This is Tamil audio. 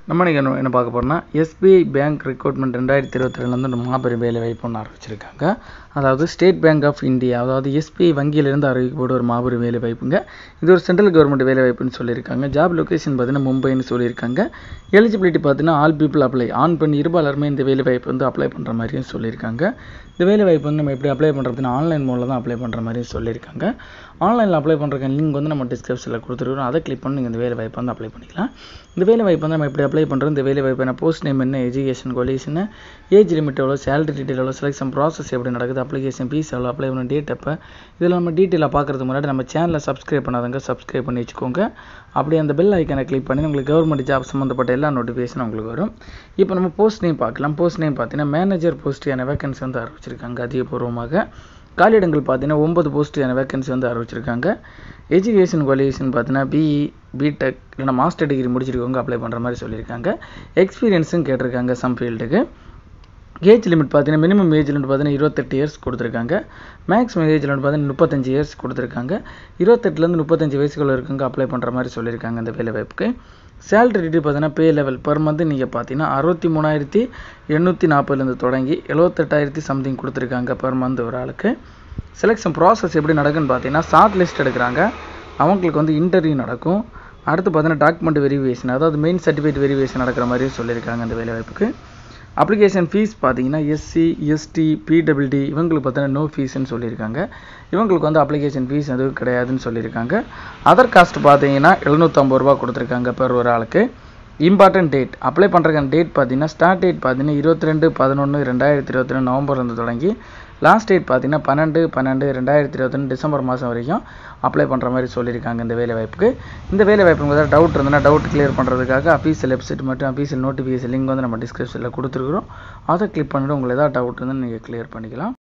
நம்ம இன்றைக்கி என்ன என்ன பார்க்க போகிறோம்னா எஸ்பிஐ பேங்க் ரெக்ரூட்மெண்ட் ரெண்டாயிரத்தி இருபத்தி ரெண்டுலேருந்து ஒரு மாபெரும் வேலை வாய்ப்பு ஒன்று ஆரம்பிச்சிருக்காங்க அதாவது ஸ்டேட் பேங்க் ஆஃப் இந்தியா அதாவது எஸ்பிஐ வங்கியிலிருந்து அறிவிக்கப்பட்ட ஒரு மாபெரும் வேலை வாய்ப்புங்க இது ஒரு சென்ட்ரல் கவர்மெண்ட் வேலை வாய்ப்புன்னு சொல்லியிருக்காங்க ஜாப் லொகேஷன் பார்த்தீங்கன்னா மும்பைன்னு சொல்லியிருக்காங்க எலிஜிபிலிட்டி பார்த்தீங்கன்னா ஆல் பீப்புள் அப்ளை ஆண் பெண் இருபாலருமே இந்த வேலை வாய்ப்பு வந்து அப்ளை பண்ணுற மாதிரியும் சொல்லியிருக்காங்க இந்த வேலை வாய்ப்பு வந்து நம்ம எப்படி அப்ளை பண்ணுறதுன்னு ஆன்லைன் மூலம் தான் அப்ளை பண்ணுற மாதிரியும் சொல்லியிருக்காங்க ஆன்லைனில் அப்ளை பண்ணுறதுக்கு லிங்க் வந்து நம்ம டிஸ்கிரிப்ஷனில் கொடுத்துருக்கோம் அதை கிளிக் பண்ணி நீங்கள் இந்த வேலை வாய்ப்பு வந்து அப்ளை பண்ணிக்கலாம் இந்த வேலை வாய்ப்பு வந்து நம்ம எப்படி அப்ளை பண்ணுறோம் இந்த வேலை வாய்ப்பு என்ன போஸ்ட் நேம் என்ன எஜுகேஷன் குவாலிஃபிகேஷன் ஏஜ் லிமிட் எவ்வளோ சேலரி டீட்டெயில் எவ்வளோ செலெக்ஷன் ப்ராசஸ் எப்படி நடக்குது அப்ளிகேஷன் ஃபீஸ் எவ்வளோ அப்ளை பண்ண டேட் எப்போ இதில் நம்ம டீட்டெயிலாக பார்க்குறதுக்கு முன்னாடி நம்ம சேனலை சப்ஸ்கிரைப் பண்ணாதவங்க சப்ஸ்கிரைப் பண்ணி வச்சுக்கோங்க அப்படியே அந்த பெல் ஐக்கனை கிளிக் பண்ணி உங்களுக்கு கவர்மெண்ட் ஜாப் சம்மந்தப்பட்ட எல்லா நோட்டிஃபிகேஷனும் உங்களுக்கு வரும் இப்போ நம்ம போஸ்ட் நேம் பார்க்கலாம் போஸ்ட் நேம் பார்த்தீங்கன்னா மேனேஜர் போஸ்ட்டுக்கான வேகன்சி வந்து அறிவிச்சிருக்காங்க அதிகபூர்வமாக காலியிடங்கள் பார்த்தீங்கன்னா ஒன்பது போஸ்ட்டுக்கான வேகன்சி வந்து அறிவிச்சிருக்காங்க எஜுகேஷன் குவாலிஃபிகேஷன் பார்த்தீங்கன்னா பிஇ பிடெக் இல்லைனா மாஸ்டர் டிகிரி முடிச்சிருக்கவங்க அப்ளை பண்ணுற மாதிரி சொல்லியிருக்காங்க எக்ஸ்பீரியன்ஸும் கேட்டிருக்காங்க சம் ஃபீல்டுக்கு ஏஜ் லிமிட் பார்த்தீங்கன்னா மினிமம் ஏஜ் லிமிட் பார்த்தீங்கன்னா இருபத்தெட்டு இயர்ஸ் கொடுத்துருக்காங்க மேக்ஸிமம் ஏஜ் லிமிட் பார்த்தீங்கன்னா முப்பத்தஞ்சு இயர்ஸ் கொடுத்துருக்காங்க இருபத்தெட்டுலேருந்து முப்பத்தஞ்சு வயசுக்குள்ள இருக்கவங்க அப்ளை பண்ணுற மாதிரி சொல்லியிருக்காங்க இந்த வேலை வாய்ப்புக்கு சேலரி டீட்டெயில் பார்த்தீங்கன்னா பே லெவல் பர் மந்த் நீங்கள் பார்த்தீங்கன்னா அறுபத்தி மூணாயிரத்தி எண்ணூற்றி நாற்பதுலேருந்து தொடங்கி எழுபத்தெட்டாயிரத்தி சம்திங் கொடுத்துருக்காங்க பர் மந்த் ஒரு ஆளுக்கு செலெக்ஷன் ப்ராசஸ் எப்படி நடக்குன்னு பார்த்தீங்கன்னா ஷார்ட் லிஸ்ட் எடுக்கிறாங்க அவங்களுக்கு வந்து இன்டர்வியூ நடக்கும் அடுத்து பார்த்தீங்கன்னா டாக்குமெண்ட் வெரிஃபிகேஷன் அதாவது மெயின் சர்டிஃபிகேட் வெரிஃபிகேஷன் நடக்கிற மாதிரி சொல்லியிருக்காங்க இந்த வேலை வாய்ப்புக்கு அப்ளிகேஷன் ஃபீஸ் பார்த்தீங்கன்னா எஸ்சி எஸ்டி பிடபிள்டி இவங்களுக்கு பார்த்தீங்கன்னா நோ ஃபீஸ்ன்னு சொல்லியிருக்காங்க இவங்களுக்கு வந்து அப்ளிகேஷன் ஃபீஸ் எதுவும் கிடையாதுன்னு சொல்லியிருக்காங்க அதர் காஸ்ட் பார்த்தீங்கன்னா எழுநூற்றம்பது ரூபா கொடுத்துருக்காங்க பெர் ஒரு ஆளுக்கு இம்பார்ட்டன்ட் டேட் அப்ளை பண்ணுறதுக்கான டேட் பார்த்தீங்கன்னா ஸ்டார்ட் டேட் பார்த்தீங்கன்னா இருபத்தி ரெண்டு பதினொன்று ரெண்டாயிரத்தி இருபத்தி ரெண்டு நவம்பர்லேருந்து தொடங்கி லாஸ்ட் டேட் பார்த்தீங்கன்னா பன்னெண்டு பன்னெண்டு ரெண்டாயிரத்தி இருபத்தி ரெண்டு டிசம்பர் மாதம் வரைக்கும் அப்ளை பண்ணுற மாதிரி சொல்லியிருக்காங்க இந்த வேலை வாய்ப்புக்கு இந்த வேலை வாய்ப்பு ஏதாவது டவுட் இருந்ததுன்னா டவுட் கிளியர் பண்ணுறதுக்காக அஃபீஷியல் வெப்சைட் மற்றும் அஃபீஷியல் நோட்டிஃபிகேஷன் லிங்க் வந்து நம்ம டிஸ்கிரிப்ஷனில் கொடுத்துருக்குறோம் அதை கிளிக் பண்ணிவிட்டு உங்களுக்கு ஏதாவது டவுட் இருந்தால் நீங்கள் கிளியர் பண்ணிக்கலாம்